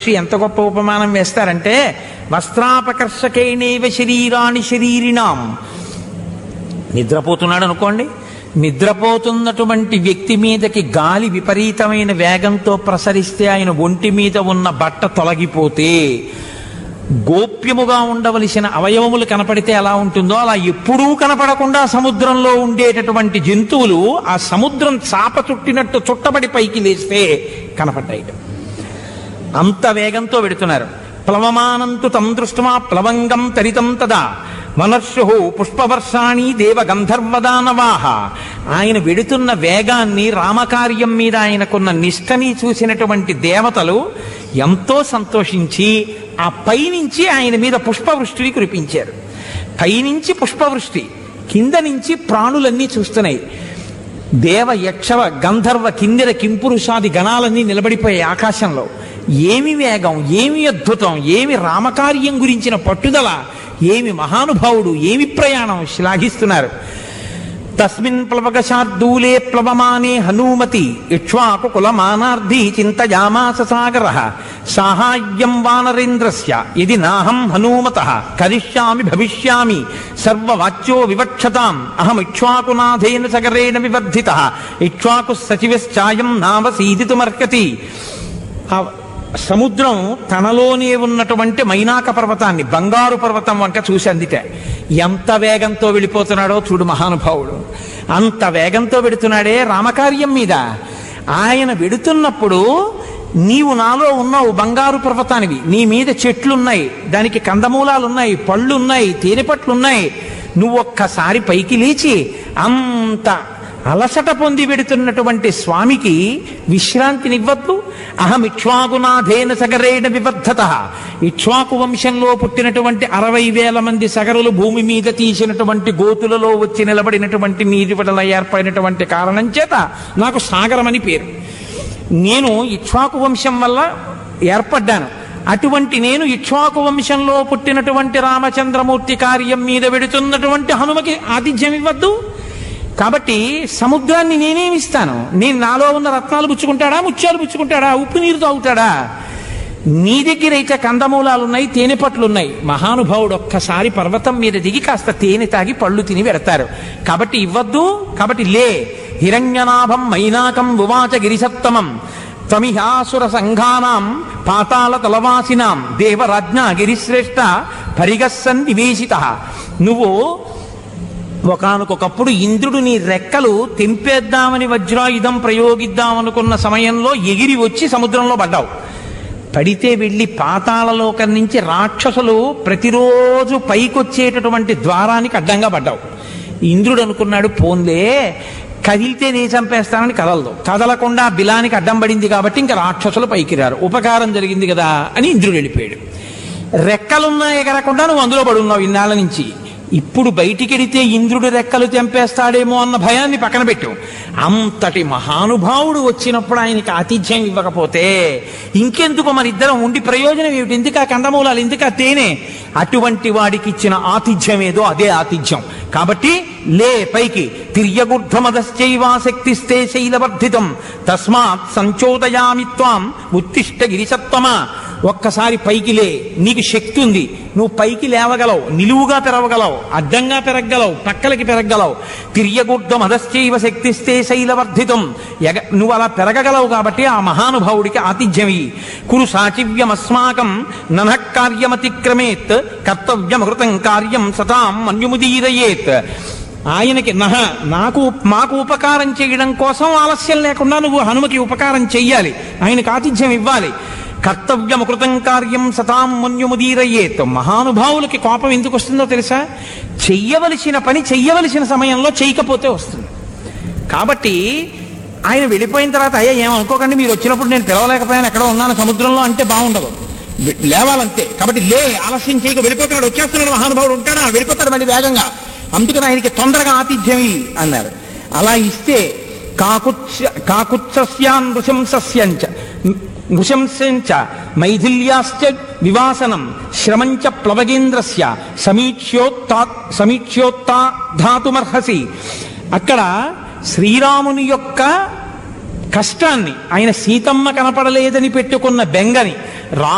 మహర్షి ఎంత గొప్ప ఉపమానం వేస్తారంటే వస్త్రాపకర్షకేణేవ శరీరాణి శరీరినాం నిద్రపోతున్నాడు అనుకోండి నిద్రపోతున్నటువంటి వ్యక్తి మీదకి గాలి విపరీతమైన వేగంతో ప్రసరిస్తే ఆయన ఒంటి మీద ఉన్న బట్ట తొలగిపోతే గోప్యముగా ఉండవలసిన అవయవములు కనపడితే ఎలా ఉంటుందో అలా ఎప్పుడూ కనపడకుండా సముద్రంలో ఉండేటటువంటి జంతువులు ఆ సముద్రం చాప చుట్టినట్టు చుట్టబడి పైకి లేస్తే కనపడ్డాయి అంత వేగంతో వెడుతున్నారు ప్లవమానంతు తం దృష్ట్వా ప్లవంగం తరితం తదా మనర్షు పుష్పవర్షాణి దేవ గంధర్వదానవాహ ఆయన వెడుతున్న వేగాన్ని రామకార్యం మీద ఆయనకున్న నిష్టని చూసినటువంటి దేవతలు ఎంతో సంతోషించి ఆ పైనుంచి ఆయన మీద పుష్పవృష్టిని కురిపించారు పైనుంచి పుష్పవృష్టి కింద నుంచి ప్రాణులన్నీ చూస్తున్నాయి దేవ యక్షవ గంధర్వ కిందిర కింపురుషాది గణాలన్నీ నిలబడిపోయాయి ఆకాశంలో ఏమి వేగం ఏమి అద్భుతం ఏమి రామకార్యం గురించిన పట్టుదల ఏమి మహానుభావుడు ఏమి ప్రయాణం శ్లాఘిస్తున్నారు తస్మిన్ ప్లవకశార్దూలే ప్లవమానే హనూమతి ఇక్ష్వాకు కులమానార్థి చింతయామాస సాగర సాహాయ్యం వానరేంద్రస్య ఇది నాహం హనూమత కరిష్యామి భవిష్యామి సర్వవాచ్యో వివక్షతాం అహం ఇక్ష్వాకునాథేన సగరేణ వివర్ధిత ఇక్ష్వాకు సచివశ్చాయం నావసీదితుమర్హతి ఆ సముద్రం తనలోనే ఉన్నటువంటి మైనాక పర్వతాన్ని బంగారు పర్వతం వంక చూసి అందితే ఎంత వేగంతో వెళ్ళిపోతున్నాడో చూడు మహానుభావుడు అంత వేగంతో వెడుతున్నాడే రామకార్యం మీద ఆయన వెడుతున్నప్పుడు నీవు నాలో ఉన్నావు బంగారు పర్వతానివి నీ మీద చెట్లున్నాయి దానికి కందమూలాలున్నాయి పళ్ళున్నాయి తేనెపట్లున్నాయి నువ్వు ఒక్కసారి పైకి లేచి అంత అలసట పొంది వెడుతున్నటువంటి స్వామికి విశ్రాంతినివ్వద్దు అహం ఇక్ష్వాకునాథేన సగరేణ వివర్ధత ఇక్ష్వాకు వంశంలో పుట్టినటువంటి అరవై వేల మంది సగరులు భూమి మీద తీసినటువంటి గోతులలో వచ్చి నిలబడినటువంటి నీటి వడల ఏర్పడినటువంటి కారణం చేత నాకు సాగరమని పేరు నేను ఇక్ష్వాకు వంశం వల్ల ఏర్పడ్డాను అటువంటి నేను ఇక్ష్వాకు వంశంలో పుట్టినటువంటి రామచంద్రమూర్తి కార్యం మీద వెడుతున్నటువంటి హనుమకి ఆతిథ్యం ఇవ్వద్దు కాబట్టి సముద్రాన్ని నేనేమిస్తాను నేను నాలో ఉన్న రత్నాలు పుచ్చుకుంటాడా ముత్యాలు పుచ్చుకుంటాడా ఉప్పు నీరు తాగుతాడా నీ దగ్గర అయితే కందమూలాలు ఉన్నాయి తేనె పట్లు ఉన్నాయి మహానుభావుడు ఒక్కసారి పర్వతం మీద దిగి కాస్త తేనె తాగి పళ్ళు తిని పెడతారు కాబట్టి ఇవ్వద్దు కాబట్టి లే హిరణ్యనాభం మైనాకం ఉవాచ గిరిసత్తమం త్వమిహాసుర సంఘానాం పాతాళ తలవాసినాం దేవరాజ్ఞ గిరిశ్రేష్ఠ పరిగస్సన్ నివేశిత నువ్వు ఒకనకొకప్పుడు ఇంద్రుడు నీ రెక్కలు తెంపేద్దామని వజ్రాయుధం ప్రయోగిద్దామనుకున్న సమయంలో ఎగిరి వచ్చి సముద్రంలో పడ్డావు పడితే వెళ్ళి పాతాళలోకం నుంచి రాక్షసులు ప్రతిరోజు పైకొచ్చేటటువంటి ద్వారానికి అడ్డంగా పడ్డావు ఇంద్రుడు అనుకున్నాడు పోన్లే కదిలితే నీ చంపేస్తానని కదలదు కదలకుండా బిలానికి అడ్డం పడింది కాబట్టి ఇంకా రాక్షసులు పైకి రారు ఉపకారం జరిగింది కదా అని ఇంద్రుడు వెళ్ళిపోయాడు రెక్కలున్నా ఎగరకుండా నువ్వు అందులో పడున్నావు ఇన్నాళ్ళ నుంచి ఇప్పుడు బయటికెడితే ఇంద్రుడు రెక్కలు తెంపేస్తాడేమో అన్న భయాన్ని పక్కన పెట్టు అంతటి మహానుభావుడు వచ్చినప్పుడు ఆయనకి ఆతిథ్యం ఇవ్వకపోతే ఇంకెందుకు మన ఇద్దరం ఉండి ప్రయోజనం ఏమిటి ఎందుకు ఆ కందమూలాలు ఎందుకు ఆ తేనె అటువంటి వాడికి ఇచ్చిన ఆతిథ్యం ఏదో అదే ఆతిథ్యం కాబట్టి లే పైకి తిర్యగుర్ధమదశ్చైవాశక్తిస్తే శైలవర్ధితం తస్మాత్ సంచోదయామి త్వాం ఉత్తిష్ట గిరిసత్తమా ఒక్కసారి పైకి లే నీకు శక్తి ఉంది నువ్వు పైకి లేవగలవు నిలువుగా పెరగగలవు అడ్డంగా పెరగగలవు పక్కలకి పెరగగలవు తిర్యగుర్ధం అధశ్చైవ శక్తిస్తే శైలవర్ధితం ఎగ నువ్వు అలా పెరగగలవు కాబట్టి ఆ మహానుభావుడికి ఆతిథ్యమి కురు సాచివ్యమస్మాకం ననః కార్యమతిక్రమేత్ కర్తవ్యమృతం కార్యం సతాం మన్యుముదీరయేత్ ఆయనకి నహ నాకు మాకు ఉపకారం చేయడం కోసం ఆలస్యం లేకుండా నువ్వు హనుమకి ఉపకారం చెయ్యాలి ఆయనకు ఆతిథ్యం ఇవ్వాలి కర్తవ్యము కృతం కార్యం సతాం మన్యుముదీరయ్యేత్ మహానుభావులకి కోపం ఎందుకు వస్తుందో తెలుసా చెయ్యవలసిన పని చెయ్యవలసిన సమయంలో చేయకపోతే వస్తుంది కాబట్టి ఆయన వెళ్ళిపోయిన తర్వాత అయ్యా ఏమనుకోకండి మీరు వచ్చినప్పుడు నేను పిలవలేకపోయాను ఎక్కడో ఉన్నాను సముద్రంలో అంటే బాగుండదు లేవాలంతే కాబట్టి లే ఆలస్యం చేయక వెళ్ళిపోతున్నాడు వచ్చేస్తున్నాడు మహానుభావుడు ఉంటాడా వెళ్ళిపోతాడు మళ్ళీ వేగంగా అందుకని ఆయనకి తొందరగా ఆతిథ్యం ఇయ్యి అన్నారు అలా ఇస్తే కాకుత్స కాకుత్సస్యాన్ నృశంసస్యంచ నృశంసంచ మైథిల్యాశ్చ వివాసనం శ్రమంచ ప్లవగేంద్రస్య సమీక్ష్యోత్తా సమీక్ష్యోత్తా ధాతుమర్హసి అక్కడ శ్రీరాముని యొక్క కష్టాన్ని ఆయన సీతమ్మ కనపడలేదని పెట్టుకున్న బెంగని రా